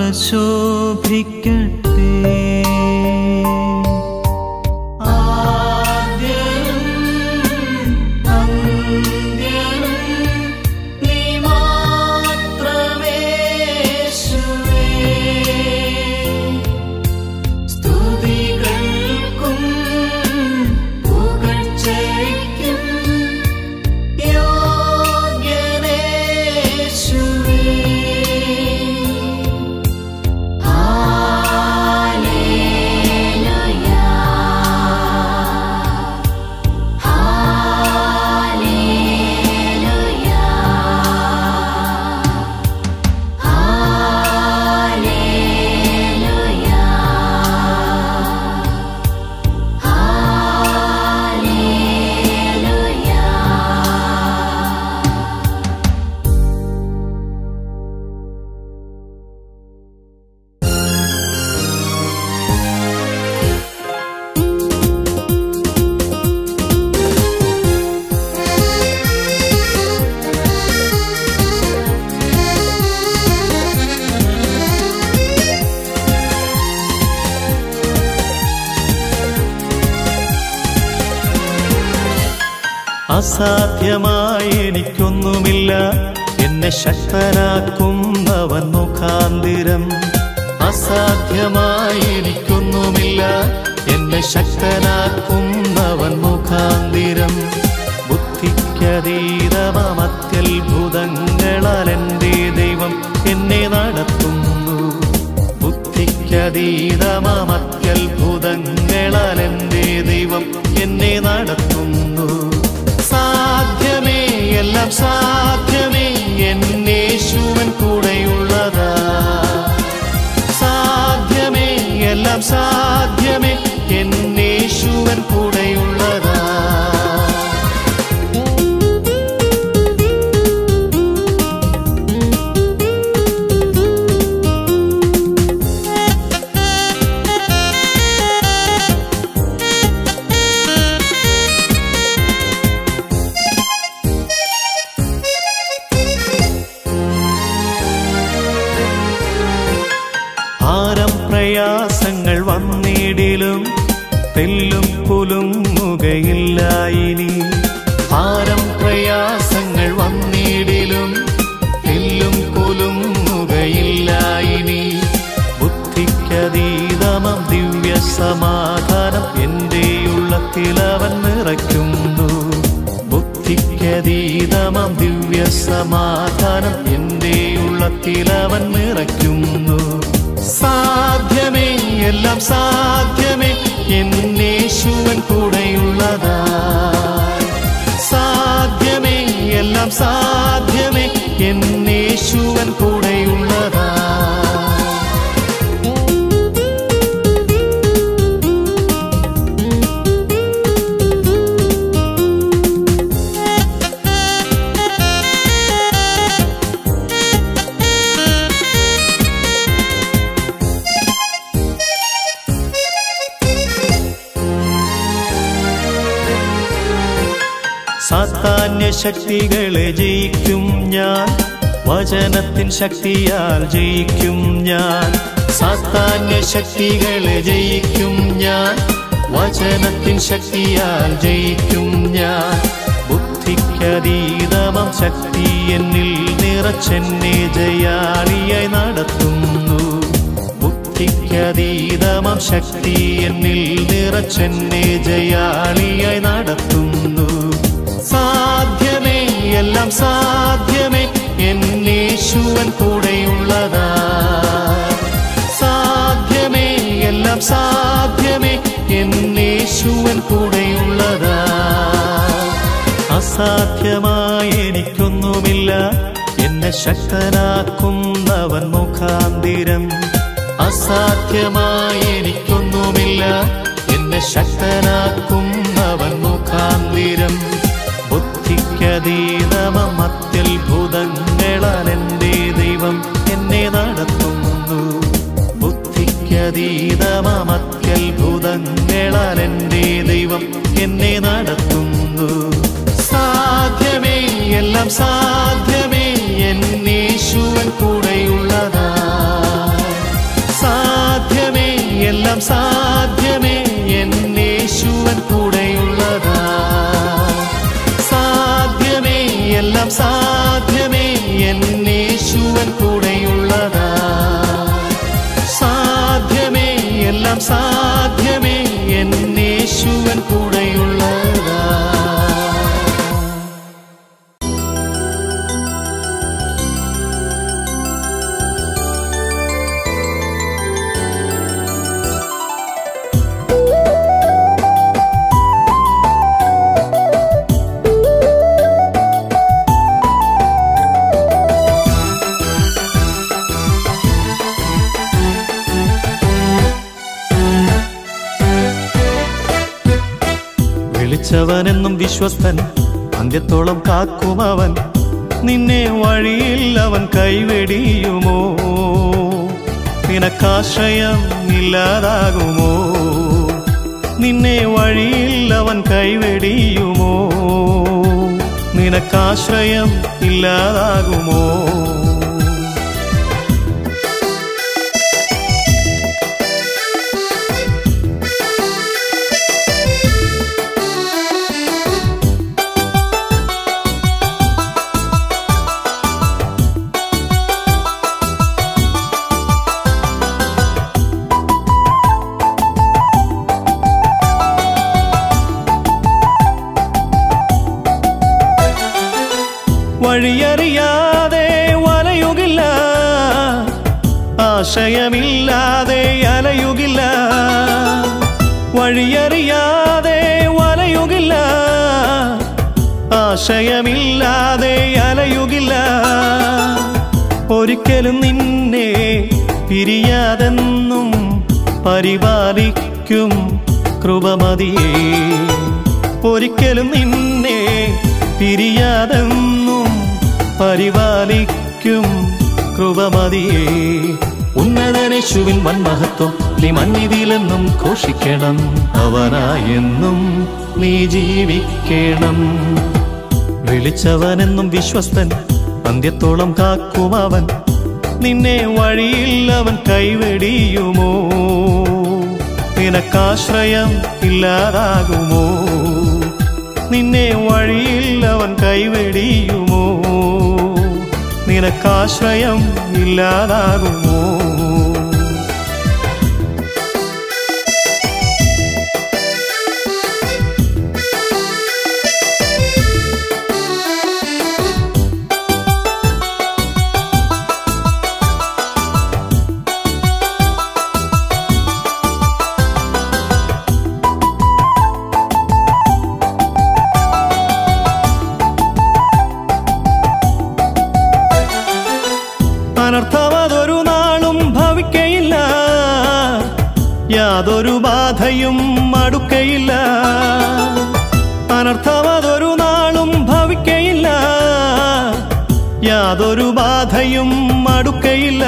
ശോഭിക്കട്ടെ ആദ്യനും അന്ത്യനും നീ മാത്രമേ യേശുവേ. സ്തുതികൾക്കും പുകഴ്ചയ്ക്കും യോഗ്യനേശുവേ. അസാധ്യമായി എനിക്കൊന്നുമില്ല എന്നെ ശക്തനാക്കുന്നവൻ മുഖാന്തിരം അസാധ്യമായി എനിക്കൊന്നുമില്ല എന്നെ ശക്തനാക്കുന്നവൻ മുഖാന്തിരം ബുദ്ധിക്കതീതമത്യത്ഭുതങ്ങളാൽ എൻ്റെ ദൈവം എന്നെ നടത്തുന്നു ബുദ്ധിക്കതീതമത്യത്ഭുതങ്ങളാൽ എൻ്റെ ദൈവം എന്നെ നടത്തുന്നു സാധ്യമേ എല്ലാം സാധ്യമേ എന്നേശുവൻ കൂടെയുള്ളതാ സാധ്യമേ എല്ലാം സാധ്യമേ എന്നേശുവൻ കൂടെയുള്ളതാ ഭാരം പ്രയാസങ്ങൾ വന്നിടിലും തെല്ലും കുലുങ്ങുകയില്ല ഇനി ഭാരം പ്രയാസങ്ങൾ വന്നിടിലും തെല്ലും കുലുങ്ങുകയില്ല ഇനി ബുദ്ധിക്കതീതമം ദിവ്യ സമാധാനം എൻ്റെ ഉള്ളത്തിൽ അവൻ നിറയ്ക്കുന്നു ബുദ്ധിക്കതീതമം ദിവ്യ സമാധാനം എൻ്റെ ഉള്ളത്തിൽ അവൻ നിറയ്ക്കുന്നു സാധ്യമേ എല്ലാം സാധ്യമേ എന്നേശുവൻ കൂടെയുള്ളതാ സാധ്യമേ എല്ലാം സാധ്യമേ എന്നേശുവൻ കൂടെയുള്ളതാ സാത്താന്യ ശക്തികളെ ജയിക്കും ഞാൻ വചനത്തിൻ ശക്തിയാൽ ജയിക്കും ഞാൻ സാത്താന്യ ശക്തികളെ ജയിക്കും ഞാൻ വചനത്തിൻ ശക്തിയാൽ ജയിക്കും ഞാൻ ബുദ്ധിക്കതീതമം ശക്തി എന്നിൽ നിറച്ചെന്നെ ജയാളിയായി നടത്തുന്നു ബുദ്ധിക്കതീതമം ശക്തി എന്നിൽ നിറച്ചെന്നെ ജയാളിയായി നടത്തുന്നു സാധ്യമേ എല്ലാം സാധ്യമേ എന്നേശുവൻ കൂടെയുള്ളതാ സാധ്യമേ എല്ലാം സാധ്യമേ എന്നേശുവൻ കൂടെയുള്ളതാ അസാധ്യമായി എനിക്കൊന്നുമില്ല എന്നെ ശക്തനാക്കുന്നവൻ മുഖാന്തിരം അസാധ്യമായി എനിക്കൊന്നുമില്ല എന്നെ ശക്തനാക്കുന്നവൻ മുഖാന്തിരം ബുദ്ധിക്കതീതമം അത്യത്ഭുതങ്ങളാൽ എൻ്റെ ദൈവം എന്നെ നടത്തുന്നു ബുദ്ധിക്കതീതമം അത്യത്ഭുതങ്ങളാൽ എൻ്റെ ദൈവം എന്നെ നടത്തുന്നു സാധ്യമേ എല്ലാം സാധ്യമേ എന്നേശുവൻ കൂടെയുള്ളതാ സാധ്യമേ എന്നേശുവൻ കൂടെയുള്ളതാ സാധ്യമേ എല്ലാം സാധ്യമേ എന്നേശുവൻ കൂടെയുള്ളതാ വിളിച്ചവനെന്നും വിശ്വസ്തൻ അന്ത്യത്തോളം കാക്കുമവൻ നിന്നെ വഴിയിൽ അവൻ കൈവെടിയുമോ നിനക്കാശ്രയം ഇല്ലാതാകുമോ നിന്നെ വഴിയിൽ അവൻ കൈവെടിയുമോ നിനക്കാശ്രയം ഇല്ലാതാകുമോ വഴിയറിയാതെ വലയുകില്ല ആശയമില്ലാതെ അലയുകില്ല വഴിയറിയാതെ വലയുകില്ല ആശയമില്ലാതെ അലയുകില്ല ഒരിക്കലും നിന്നെ പിരിയാതെന്നും പരിപാലിക്കും കൃപമതിയേ ഒരിക്കലും നിന്നെ പിരിയാതെന്നും പരിപാലിക്കും കൃപമതിയേ ഉന്നതനേശുവിൻ വൻമഹത്വം നീ മണ്ണിതിലെന്നും ഘോഷിക്കണം അവനായെന്നും നീ ജീവിക്കണം വിളിച്ചവനെന്നും വിശ്വസ്തൻ അന്ത്യത്തോളം കാക്കുമവൻ നിന്നെ വഴിയിൽ അവൻ കൈവെടിയുമോ നിനക്കാശ്രയം ഇല്ലാതാകുമോ നിന്നെ വഴിയിൽ അവൻ കൈവെടിയുമോ നിനക്കാശ്രയം ഇല്ലാതാകുമോ അനർത്ഥമതൊരു നാളും ഭവിക്കയില്ല യാതൊരു ബാധയും അടുക്കയില്ല അനർത്ഥമതൊരു നാളും ഭവിക്കയില്ല യാതൊരു ബാധയും അടുക്കയില്ല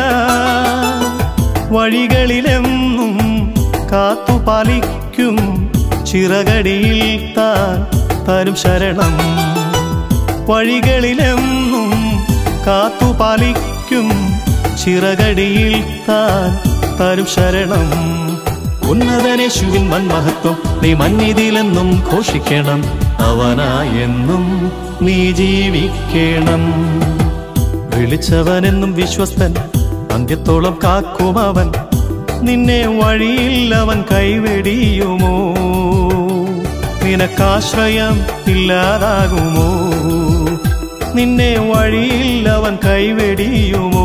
വഴികളിലെന്നും കാത്തുപാലിക്കും ചിറകടിയിൽ താൻ തരും ശരണം വഴികളിലെന്നും കാത്തുപാലിക്കും ചിറകടിയിൽ താൻ തരും ശരണം ഉന്നതനേശുവിൻ മൺമഹത്വം നീ മന്നിതിലെന്നും ഘോഷിക്കണം അവനായെന്നും നീ ജീവിക്കണം വിളിച്ചവനെന്നും വിശ്വസ്തൻ അന്ത്യത്തോളം കാക്കുമവൻ നിന്നെ വഴിയിൽ അവൻ കൈവെടിയുമോ നിനക്കാശ്രയം ഇല്ലാതാകുമോ നിന്നെ വഴിയിൽ അവൻ കൈവെടിയുമോ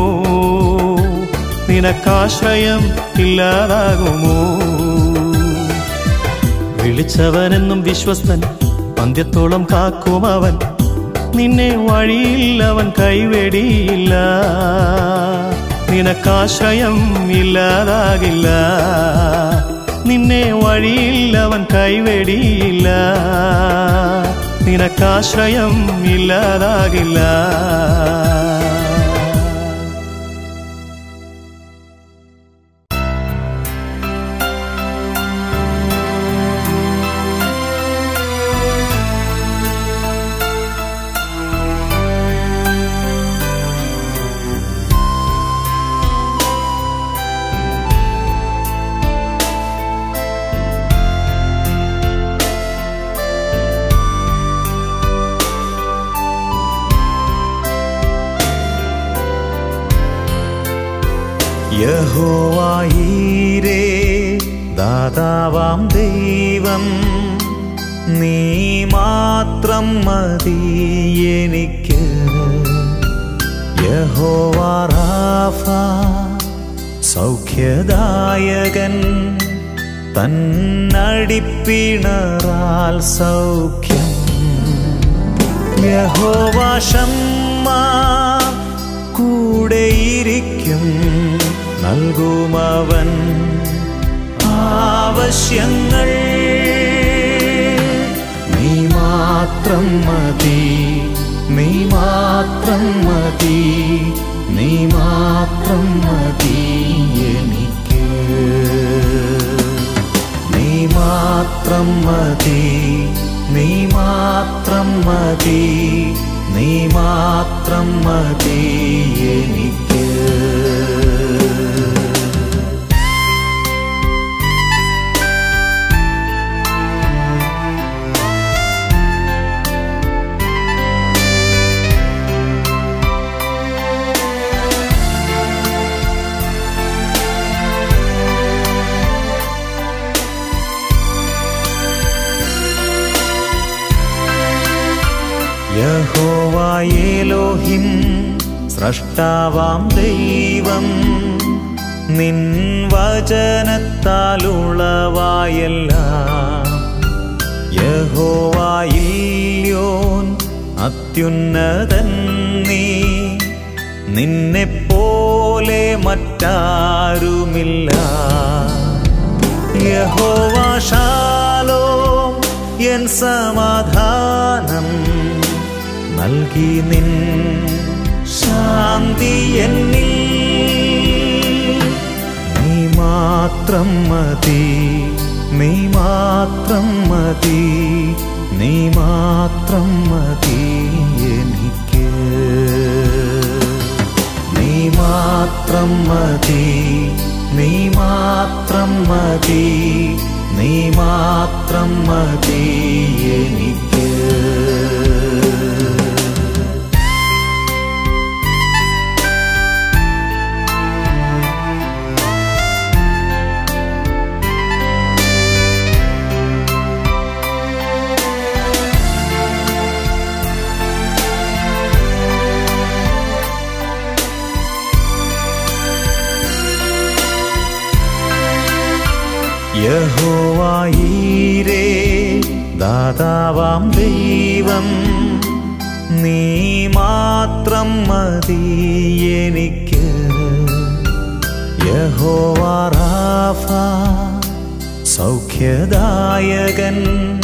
നിനക്കാശ്രയം ഇല്ലാതാകുമോ വിളിച്ചവനെന്നും വിശ്വസ്തൻ അന്ത്യത്തോളം കാക്കുമവൻ നിന്നെ വഴിയിൽ അവൻ കൈവെടിയില്ല നിനക്കാശ്രയം ഇല്ലാതാകില്ല നിന്നെ വഴിയിൽ അവൻ കൈവെടിയില്ല നിനക്കാശ്രയം ഇല്ലാതാകില്ല യഹോവായീരേ ദാതാവാം ദൈവം നീ മാത്രം മതി എനിക്ക് യഹോവാറാഫ സൗഖ്യദായകൻ തന്നടിപ്പിണറാൽ സൗഖ്യം യഹോവാഷമ്മ കൂടെയിരിക്കും നൽകുമവൻ ആവശ്യങ്ങൾ നീ മാത്രം മതി നീ മാത്രം മതി നീ മാത്രം മതി എനിക്ക് നീ മാത്രം മതി നീ മാത്രം മതി നീ മാത്രം മതി എനിക്ക് യഹോവായേലോഹിം സ്രഷ്ടാവാം ദൈവം നിൻ വചനത്താലുളവായെല്ലാം യഹോവായില്യോൻ അത്യുന്നതൻ നീ നിന്നെ പോലെ മറ്റാരുമില്ല യഹോവാശാലോ എൻ സമാധാനം നൽകി നിൻ ശാന്തി എന്നിൽ നീ മാത്രം മതി നീ മാത്രം മതി നീ മാത്രം മതി എനിക്ക് നീ മാത്രം മതി നീ മാത്രം മതി നീ മാത്രം മതി എനിക്ക് യഹോവായീരേ ദാതാവാം ദൈവം നീ മാത്രം മതി എനിക്ക് യഹോവാറാഫ സൗഖ്യദായകൻ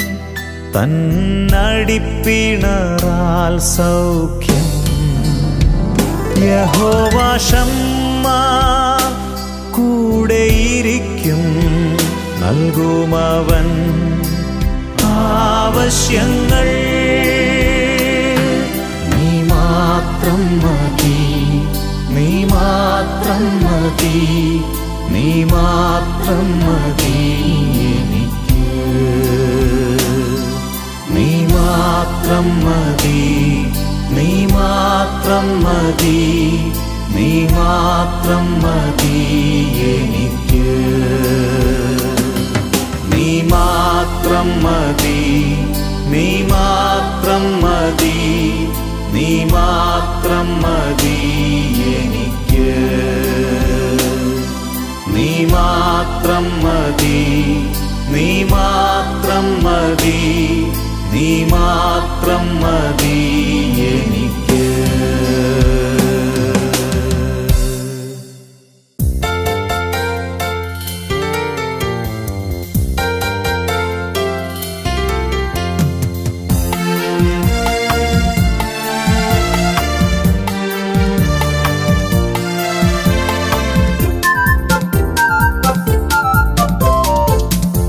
തന്നടിപ്പിണറാൽ സൗഖ്യം യഹോവാഷമ്മ കൂടെയിരിക്കും നൽകുമവൻ ആവശ്യങ്ങൾ നീ മാത്രം മതി നീ മാത്രം മതി നീ മാത്രം മതി എനിക്ക് നീ മാത്രം മതി നീ മാത്രം മതി നീ മാത്രം മതി എനിക്ക് നീ മാത്രം മതി നീ മാത്രം മതി നീ മാത്രം മതി എനിക്ക് നീ മാത്രം മതി നീ മാത്രം മതി നീ മാത്രം മതി എനിക്ക്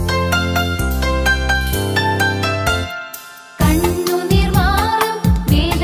കണ്ണുനീർ മാറും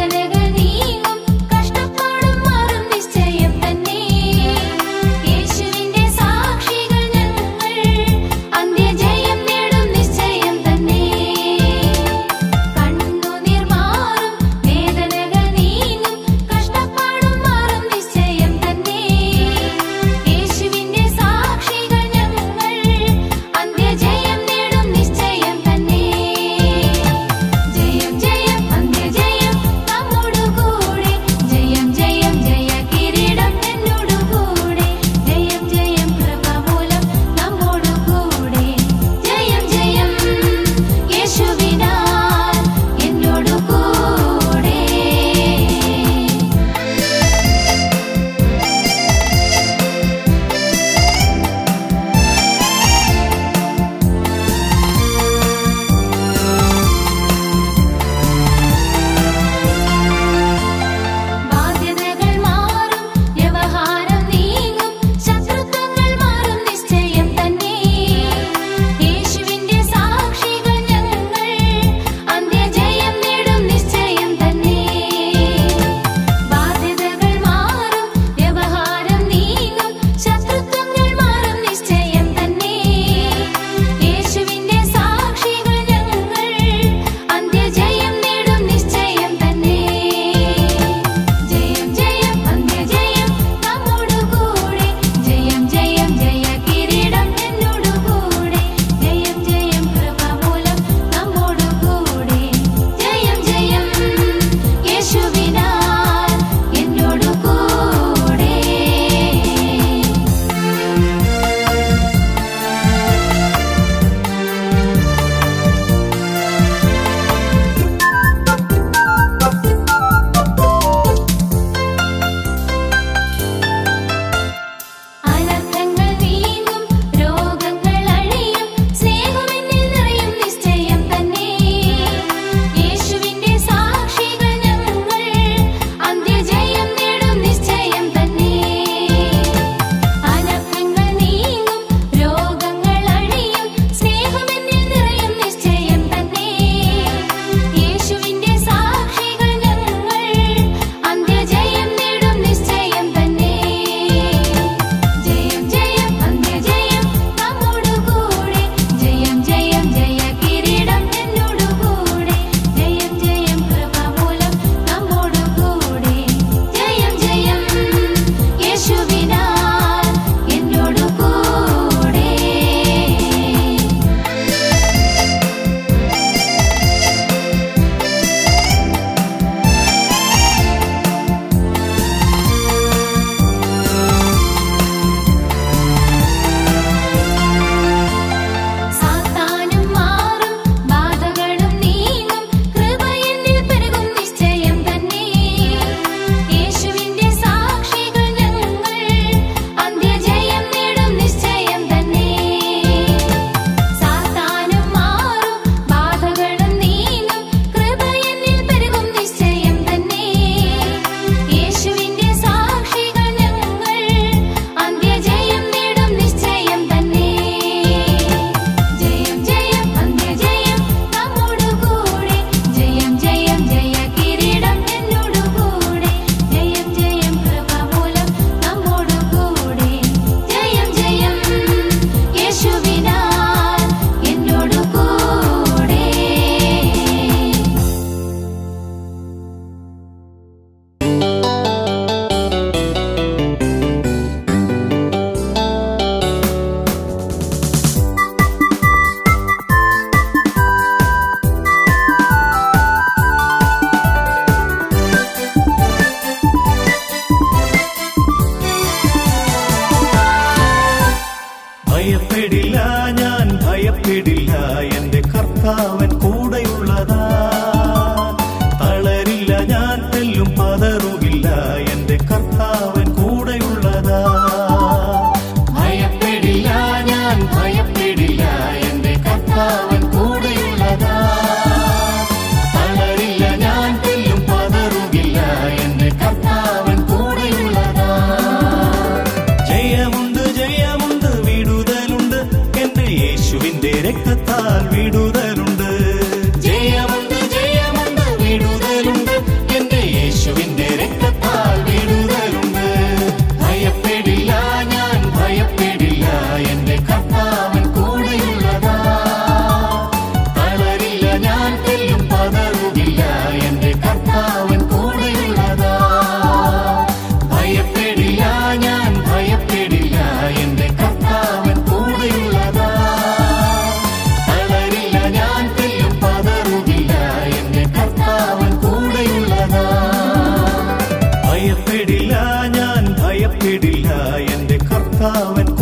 ഭയപ്പെടില്ല ഞാൻ ഭയപ്പെടില്ല എന്റെ കർത്താവൻ കൂടെയുള്ളതാ തളരില്ല ഞാൻ തെല്ലും പതറുകില്ല എന്റെ കർത്താവൻ കൂടെയുള്ളതാ ഭയപ്പെടില്ല ഞാൻ ഭയപ്പെടില്ല എന്റെ കർത്താവൻ കൂടെയുള്ളതാ തളരില്ല ഞാൻ തെല്ലും പതറുകില്ല എന്റെ കർത്താവൻ കൂടെയുള്ളതാ ജയമുണ്ട് ജയമുണ്ട് വിടുതലുണ്ട് എന്റെ യേശുവിന്റെ രക്തത്താൽ വിടുതലുണ്ട് ജയമുണ്ട് ജയമുണ്ട് വിടുതലുണ്ട് എന്റെ യേശുവിന്റെ രക്തത്താൽ വിടുതലുണ്ട് ഭയപ്പെടില്ല ഞാൻ ഭയപ്പെടില്ല എന്റെ കർത്താവൻ കൂടെയുള്ളതാ തളരില്ല ഞാൻ തെല്ലും പതറുകില്ല എന്റെ കർത്താവൻ കൂടെയുള്ളതാ ഭയപ്പെടില്ല ഞാൻ ഭയപ്പെടില്ല എന്റെ കർത്താവൻ കൂടെയുള്ളതാ തളരില്ല ഞാൻ തെല്ലും പതറുകില്ല എന്റെ കർത്താവൻ കൂടെയുള്ളതാ ഭയപ്പെടില്ല ഞാൻ ഭയപ്പെടില്ല എന്റെ കർത്താവൻ